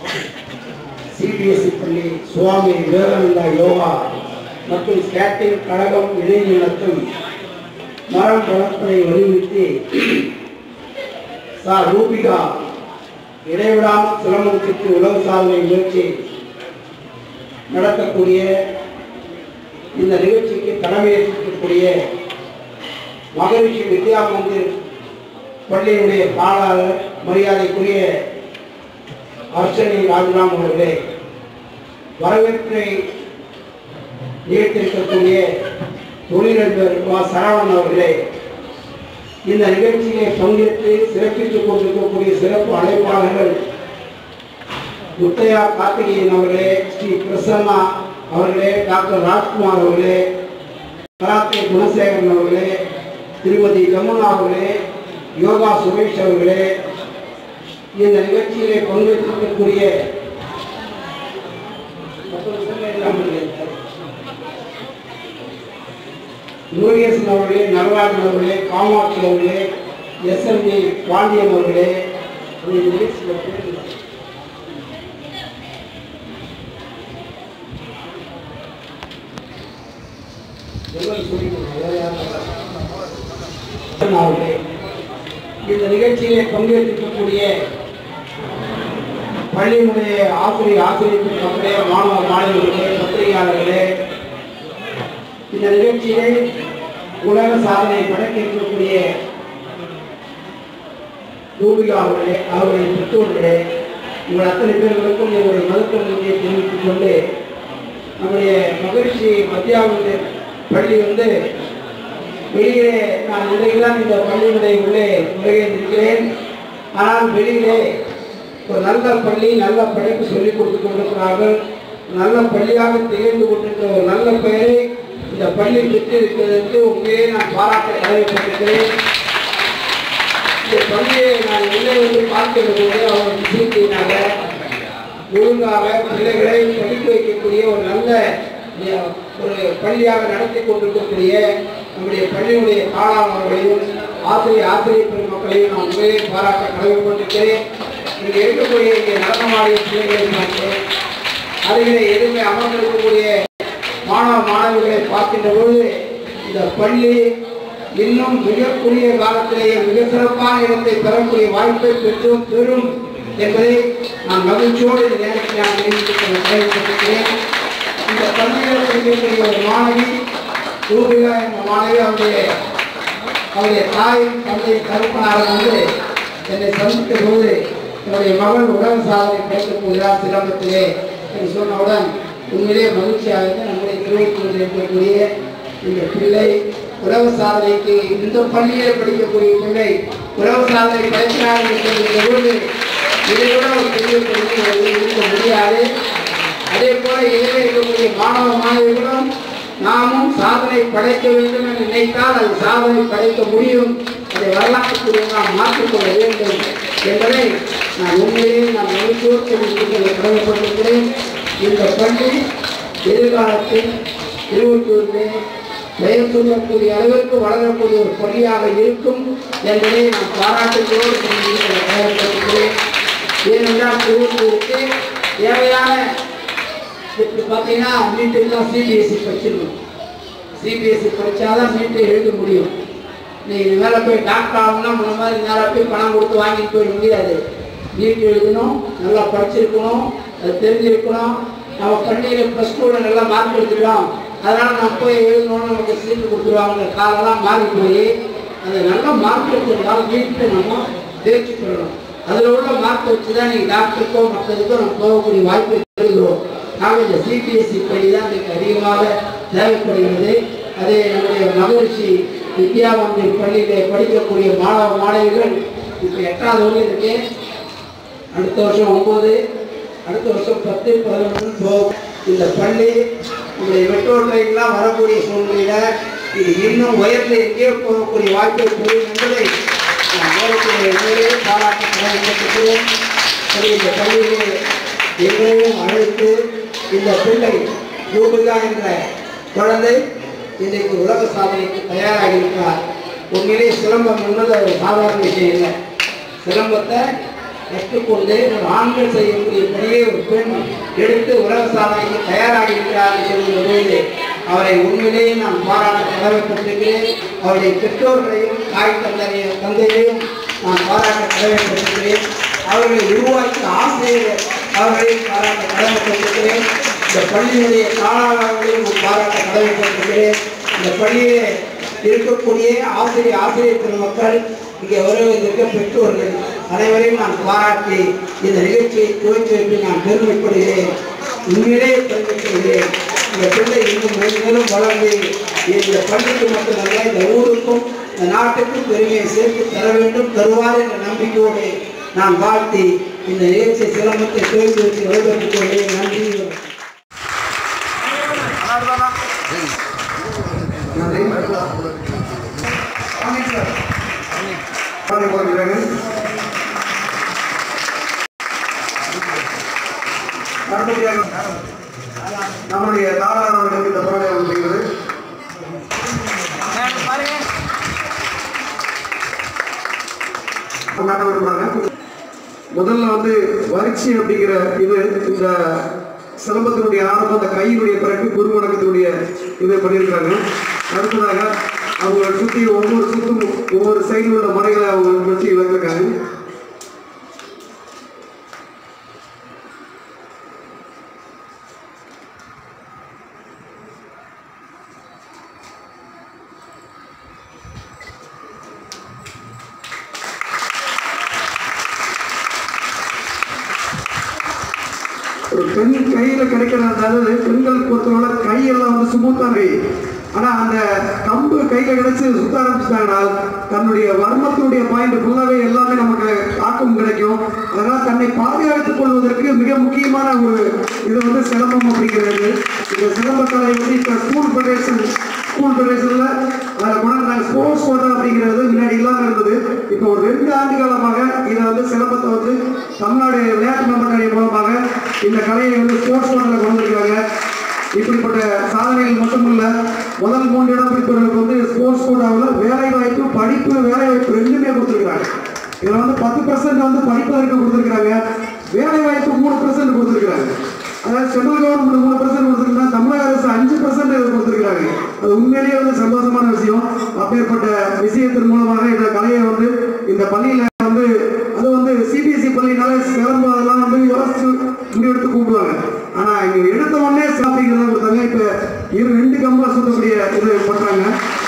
CBSE பள்ளி சுவாமி விவேகானந்தா யோகா மற்றும் skating கழகம் இணைந்து நடத்தும் மரம் வளர்ப்பதை வலியுறுத்தி சார் ரூபிகா இடைவிடாமல் சிலம்பத்திற்கு உலக சாதனை முயற்சி நடத்தக்கூடிய இந்த நிகழ்ச்சிக்கு தலைமையேற்கக்கூடிய மகரிஷி வித்யா மந்திர் பள்ளியினுடைய பாலாளர் மரியாதைக்குரிய அர்ச்சனை ராஜராம் அவர்களே வரவேற்பை நிகழ்த்திருக்கக்கூடிய தொழிலதிபர் வா சரவணன் அவர்களே இந்த நிகழ்ச்சியை பங்கேற்று சிறப்பித்துக் கொண்டிருக்கக்கூடிய சிறப்பு அழைப்பாளர்கள் முத்தையா கார்த்திகேயன் அவர்களே ஸ்ரீ பிரசன்னா அவர்களே டாக்டர் ராஜ்குமார் அவர்களே கராத்தே குணசேகரன் அவர்களே திருமதி ஜமுனா அவர்களே யோகா சுரேஷ் அவர்களே இந்த நிகழ்ச்சியிலே பங்கேற்றிருக்கக்கூடிய முருகேசன் அவர்களே நடராஜன் அவர்களே காமாட்சி அவர்களே எஸ்எம்டி பாண்டியன் அவர்களே இந்த நிகழ்ச்சியில் பேர் எல்லாம் சொல்லிக்கணும். வேற யாரும் இல்ல. அவர்களே இந்த நிகழ்ச்சியிலே பங்கேற்றிருக்கக்கூடிய பள்ளியினுடைய ஆசிரியர் ஆசிரியர் மக்களே மாணவ மாணவர்களே பத்திரிகையாளர்களே இந்த நிகழ்ச்சியிலே உலக சாதனை படைக்க இருக்கக்கூடிய ரூபிகா அவர்களே அவருடைய பெற்றோர்களே உங்கள் அத்தனை பேர்களுக்கும் என்னுடைய மருத்துவ நன்றியை தெரிவித்துக் கொண்டு நம்முடைய மகிழ்ச்சி மத்தியாவது பள்ளி வந்து வெளியிலே நான் இன்றைக்குதான் இந்த பள்ளியினுடைய உள்ளே நுழைந்திருக்கிறேன் ஆனால் வெளியிலே ஒரு நல்ல பள்ளி நல்ல படைப்பு சொல்லிக் கொடுத்து கொண்டிருக்கிறார்கள் நல்ல பள்ளியாக திகழ்ந்து கொண்டிருக்கிற ஒரு நல்ல பெயரை இந்த பள்ளி பெற்றிருப்பதற்கு உண்மையே நான் பாராட்ட கடமைப்பட்டிருக்கிறேன் இந்த பள்ளியை நான் உள்ளே வந்து பார்க்கிற போது அவர்கள் சீட்டினாங்க ஒழுங்காக பிள்ளைகளை படிக்க வைக்கக்கூடிய ஒரு நல்ல அஹ், ஒரு பள்ளியாக நடத்தி கொண்டிருக்கக்கூடிய நம்முடைய பள்ளியுடைய காலாளர்களையும் ஆசிரியர் ஆசிரியர் பெருமக்களையும் நான் உண்மையை பாராட்ட கடமைப்பட்டிருக்கிறேன் இங்கே இருக்கக்கூடிய இங்கே நடனமாடிய பிள்ளைகளை பார்த்தேன் அருகிலே எதுவுமே அமர்ந்திருக்கக்கூடிய மாணவ மாணவிகளை பார்க்கின்ற பொழுது இந்த பள்ளி இன்னும் மிகக்கூடிய காலத்திலேயே மிக சிறப்பான இடத்தை பெறக்கூடிய வாய்ப்பை பெற்றும் பெறும் என்பதை நான் மகிழ்ச்சியோடு இந்த நேரத்தில் நான் தெரிவித்துக் கொள்ள கடமைப்பட்டிருக்கிறேன் இந்த பள்ளியில் படிக்கக்கூடிய ஒரு மாணவி ரூபிகா என்ற மாணவி அவருடைய அவருடைய தாயும் தந்தையும் கருப்பனார் வந்து என்னை சந்தித்த போது என்னுடைய மகள் உலக சாதனை படைக்கப் போகிறார் சிரமத்திலே என்று சொன்னவுடன் உண்மையிலே மகிழ்ச்சியாக இருந்து நம்முடைய திருவள்ளூரில் இருக்கக்கூடிய இந்த பிள்ளை உலக சாதனைக்கு இந்த பள்ளியிலே படிக்கக்கூடிய பிள்ளை உலக சாதனை படைக்கிறார் என்று சொல்லுகிற போது இதை விட ஒரு பெரிய பெரிய இருக்க முடியாது அதே போல இதில் இருக்கக்கூடிய மாணவ மாணவிகளும் நாமும் சாதனை படைக்க வேண்டும் என்று நினைத்தால் அது சாதனை படைக்க முடியும் அதை வரலாற்றுக்குரிய நாம் மாற்றிக்கொள்ள வேண்டும் என்பதை நான் உண்மையிலே நான் மகிழ்ச்சியோடு தெரிவித்துக் கொள்ள கடமைப்பட்டிருக்கிறேன் இந்த பள்ளி எதிர்காலத்தில் திருவள்ளூரிலே பெயர் சொல்லக்கூடிய அளவிற்கு வளரக்கூடிய ஒரு பள்ளியாக இருக்கும் என்பதை நான் பாராட்டுகளோடு தெரிவித்துக் கொள்ள கடமைப்பட்டிருக்கிறேன் ஏனென்றால் திருவள்ளூருக்கு தேவையான இப்போ பார்த்தீங்கன்னா நீட்டுக்கெல்லாம் சிபிஎஸ்சி படிச்சிருக்கணும் சிபிஎஸ்சி படித்தாதான் நீட்டை எழுத முடியும் நீ இது மேலே போய் டாக்டர் ஆகணும்னா முன்ன மாதிரி நேராக போய் பணம் கொடுத்து வாங்கிட்டு போயிட முடியாது நீட் எழுதணும் நல்லா படிச்சிருக்கணும் அது தெரிஞ்சிருக்கணும் நம்ம பள்ளியில் ப்ளஸ் டூவில் நல்லா மார்க் எடுத்துக்கிறோம் அதனால் நம்ம போய் எழுதணும்னு நமக்கு சீட்டு கொடுத்துருவாங்க காலெல்லாம் மாறி போய் அது நல்ல மார்க் எடுத்திருந்தாலும் நீட்டை நம்ம தேர்ச்சி பெறணும் அதில் உள்ள மார்க் வச்சு தான் நீங்கள் டாக்டருக்கோ மற்றதுக்கோ நம்ம போகக்கூடிய வாய்ப்பை பெறுகிறோம் ஆக இந்த சிபிஎஸ்சி பள்ளி தான் இன்றைக்கு அதிகமாக தேவைப்படுகிறது அதே நம்முடைய மகிழ்ச்சி வித்யாமந்திரி பள்ளியிலே படிக்கக்கூடிய மாணவ மாணவிகள் இப்போ எட்டாவது வரை இருக்கு அடுத்த வருஷம் ஒன்பது அடுத்த வருஷம் பத்து பதினொன்று போகும் இந்த பள்ளி நம்முடைய மெட்ரோ ட்ரெயின்லாம் வரக்கூடிய சூழ்நிலையில் இது இன்னும் உயர்ந்து எங்கேயோ போகக்கூடிய வாய்ப்பை பெறும் என்பதை நான் நேரத்தில் உண்மையிலே பாராட்ட கடமைப்பட்டிருக்கிறேன் சரி இந்த பள்ளியிலே எங்களையும் அழைத்து இந்த பிள்ளை ரூபிகா என்ற குழந்தை இன்றைக்கு உலக சாதனைக்கு தயாராகி இருக்கிறார் உண்மையிலே சிலம்பம் என்பது ஒரு சாதாரண விஷயம் இல்லை சிலம்பத்தை கற்றுக்கொண்டு ஒரு ஆண்கள் செய்யக்கூடிய பணியை ஒரு பெண் எடுத்து உலக சாதனைக்கு தயாராகி இருக்கிறார் சொல்கிற பொழுது அவரை உண்மையிலேயே நான் பாராட்ட கடமைப்பட்டிருக்கிறேன் அவருடைய பெற்றோர்களையும் தாய் தந்தையையும் தந்தையையும் நான் பாராட்ட கடமைப்பட்டிருக்கிறேன் அவர்களை உருவாக்கிய ஆசிரியர் அவர்களையும் பாராட்ட கடமைப்பட்டிருக்கிறேன் இந்த பள்ளியுடைய தாளாளர்களையும் நான் பாராட்ட கடமைப்பட்டிருக்கிறேன் இந்த பள்ளியிலே இருக்கக்கூடிய ஆசிரியர் ஆசிரியர் பெருமக்கள் இங்கே வருவதற்கு பெற்றோர்கள் அனைவரையும் நான் பாராட்டி இந்த நிகழ்ச்சியை துவக்கி வைத்து நான் பெருமைப்படுகிறேன் உண்மையிலே பெருமைப்படுகிறேன் இந்த பிள்ளை இன்னும் மேலும் வளர்ந்து இந்த பள்ளிக்கு மட்டுமல்ல இந்த ஊருக்கும் இந்த நாட்டுக்கும் பெருமையை சேர்த்து தர வேண்டும் தருவார் என்ற நம்பிக்கையோடு நான் வாழ்த்தி இந்த நிகழ்ச்சி சிலம்பத்தை துவக்கி வைத்து விடைபெற்றுக் கொள்கிறேன் நன்றி பாடி போகிறார்கள் அடுத்தபடியாக நம்முடைய தாராளர் அவர்களுக்கு இந்த புறநானூறு செய்வது கொண்டாட விரும்புறாங்க முதல்ல வந்து வறட்சி அப்படிங்கிற இது இந்த சிலம்பத்தினுடைய ஆரம்பம் அந்த கையினுடைய பிறகு குருவணக்கத்தினுடைய இதை பண்ணியிருக்காங்க அடுத்ததாக அவங்களை சுற்றி ஒவ்வொரு சுற்றும் ஒவ்வொரு சைடில் உள்ள முறைகளை அவங்க வச்சு விளக்கிருக்காங்க ஒரு பெண் கையில கிடைக்கிற அதாவது பெண்கள் பொறுத்தவரை கையெல்லாம் வந்து சுமூத்தா கை ஆனா அந்த கம்பு கையில கிடைச்சு சுத்த ஆரம்பிச்சிட்டாங்கன்னா தன்னுடைய வர்மத்தினுடைய பாயிண்ட் ஃபுல்லாவே எல்லாமே நமக்கு ஆக்கம் கிடைக்கும் அதனால தன்னை பாதுகாத்துக் கொள்வதற்கு மிக முக்கியமான ஒரு இது வந்து சிலம்பம் அப்படிங்கிறது இந்த சிலம்பக்கலை வந்து இப்ப ஸ்கூல் ஃபெடரேஷன் ஸ்கூல் ஃபெடரேஷன்ல அதில் கொண்டாங்க ஸ்போர்ட்ஸ் கோட்டா அப்படிங்கிறது முன்னாடி இல்லாம இருந்தது இப்போ ஒரு ரெண்டு ஆண்டு காலமாக இதை வந்து சிலம்பத்தை வந்து தமிழ்நாடு விளையாட்டு நம்பர் மூலமாக இந்த கலையை வந்து ஸ்போர்ட்ஸ் கோட்டாவில் கொண்டு வந்திருக்காங்க இப்படிப்பட்ட சாதனைகள் மட்டுமல்ல முதல் மூன்று இடம் பிடிப்பவர்களுக்கு வந்து ஸ்போர்ட்ஸ் கோட்டாவில் வேலை வாய்ப்பு படிப்பு வேலை வாய்ப்பு ரெண்டுமே கொடுத்துருக்காங்க இதில் வந்து பத்து பர்சன்ட் வந்து படிப்பதற்கு கொடுத்துருக்காங்க வேலை வாய்ப்பு மூணு பர்சன்ட் கொடுத்துருக்காங்க அதாவது சென்ட்ரல் கவர்மெண்ட் மூணு பர்சன்ட் கொடுத்துருக்காங்க தமிழக அரசு அஞ்சு பர்சன்ட் கொடுத்துருக்காங்க அது உண்மையிலேயே வந்து சந்தோஷமான விஷயம் அப்பேற்பட்ட விஷயத்தின் மூலமாக இந்த கலையை வந்து இந்த பள்ளியில வந்து அது வந்து சிபிஎஸ்சி பள்ளினால சிலம்பு அதெல்லாம் வந்து யோசிச்சு முடிவெடுத்து கூப்பிடுவாங்க ஆனா இங்க எடுத்த உடனே சாப்பிங்கிறத கொடுத்தாங்க இப்ப இரு ரெண்டு கம்பா சுத்தக்கூடிய இது பண்றாங்க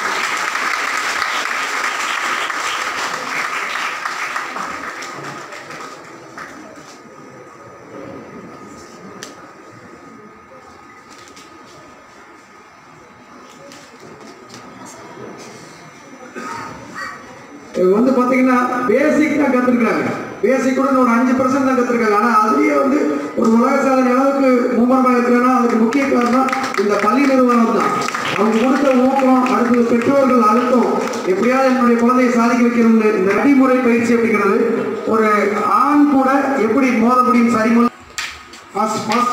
இது வந்து பாத்தீங்கன்னா பேசிக் தான் கத்துருக்காங்க பேசிக் கூட ஒரு அஞ்சு பர்சன்ட் தான் கத்துருக்காங்க ஆனா அதுலயே வந்து ஒரு உலக சாதனை அளவுக்கு மும்முரமா இருக்கிறன்னா அதுக்கு முக்கிய காரணம் இந்த பள்ளி நிறுவனம் தான் அவங்க கொடுத்த ஊக்கம் அடுத்தது பெற்றோர்கள் அழுத்தம் எப்படியாவது என்னுடைய குழந்தையை சாதிக்க வைக்கணும்னு இந்த நடைமுறை பயிற்சி அப்படிங்கிறது ஒரு ஆண் கூட எப்படி மோத முடியும் சரிமுறை ஃபாஸ்ட் ஃபாஸ்ட்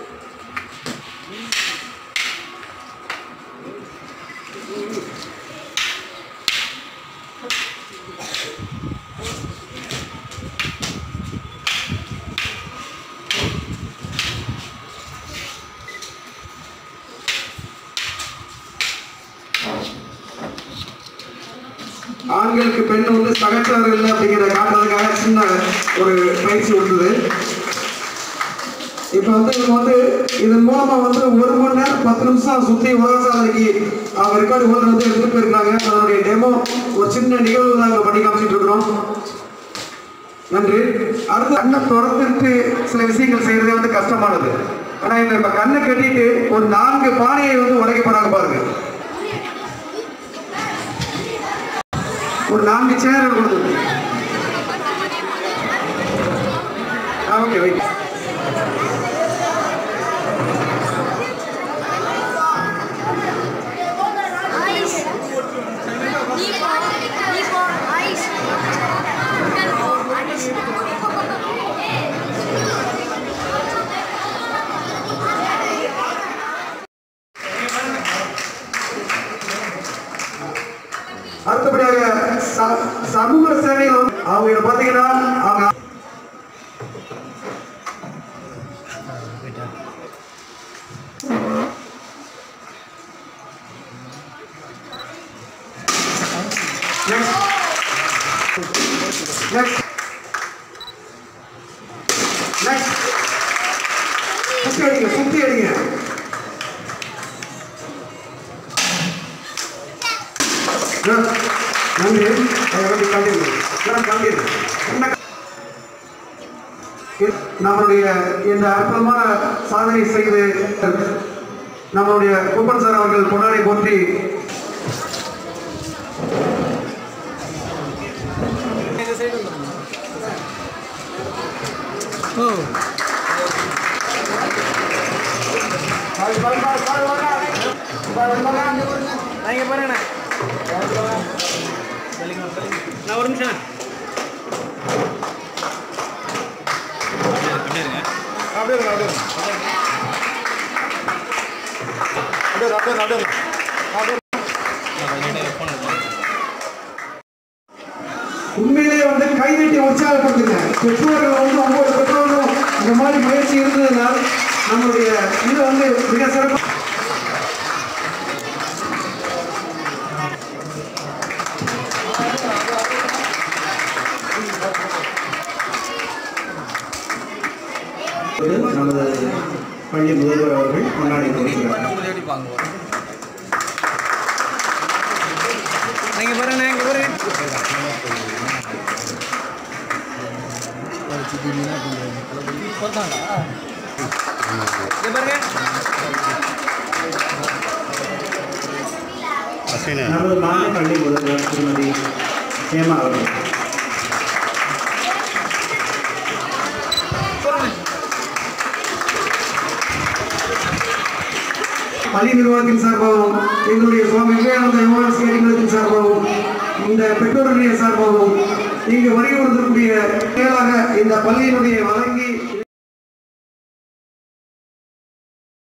ஆண்களுக்கு பெண் வந்து சகச்சாரம் இல்லை அப்படிங்கிற காட்டுறதுக்காக சின்ன ஒரு பயிற்சி கொடுத்தது இப்போ வந்து இவங்க வந்து இதன் மூலமா வந்து ஒரு மணி நேரம் பத்து நிமிஷம் சுத்தி உலக சாதனைக்கு அவங்க ரெக்கார்டு ஹோல்டர் வந்து எடுத்துட்டு போயிருக்காங்க அதனுடைய டெமோ ஒரு சின்ன நிகழ்வு நாங்கள் பண்ணி காமிச்சிட்டு இருக்கிறோம் நன்றி அடுத்து கண்ணை திறந்துட்டு சில விஷயங்கள் செய்யறதே வந்து கஷ்டமானது ஆனா இந்த இப்ப கண்ணை கட்டிட்டு ஒரு நான்கு பானையை வந்து உடைக்க போறாங்க பாருங்க ஒரு நான்கு சேர் கொடுத்து okay wait Ice. Nico. Nico. Ice. Ice. அடுத்தபடியாக ச- சமூக சேவையில் வந்து அவங்க பாத்தீங்கன்னா அவங்க தான் காண்கிறது என்ன நம்மளுடைய இந்த அற்புதமான சாதனை செய்து நம்மளுடைய குப்பன் சார் அவர்கள் பொன்னாடை போற்றி நான் ஒரு நிமிஷம் அப்படியே இருங்க, அப்படியே இருங்க. அப்படியே இருங்க, அப்படியே இருங்க, அப்படியே இருங்க. அப்படியே உண்மையிலேயே வந்து கைதட்டி உற்சாகப்படுத்துங்க பெற்றோர்கள் வந்து ஒவ்வொரு பெற்றோர்களும் இந்த மாதிரி முயற்சி இருந்ததுனால் நம்மளுடைய இது வந்து மிக சிறப்பு நமது பள்ளி முதல்வர் அவர்கள் கொண்டாடி கொடுக்கிறார் நீங்க பாருங்க இங்க பாருங்க இங்க பாருங்க நமது மாநில பள்ளி முதல்வர் திருமதி ஹேமா அவர்கள் பள்ளி நிர்வாகத்தின் சார்பாகவும் எங்களுடைய சுவாமி விவேகானந்த யுவராசி அடிகளத்தின் சார்பாகவும் இந்த பெற்றோர்களுடைய சார்பாகவும் இங்கு வருகை வந்திருக்கக்கூடிய மேலாக இந்த பள்ளியினுடைய வழங்கி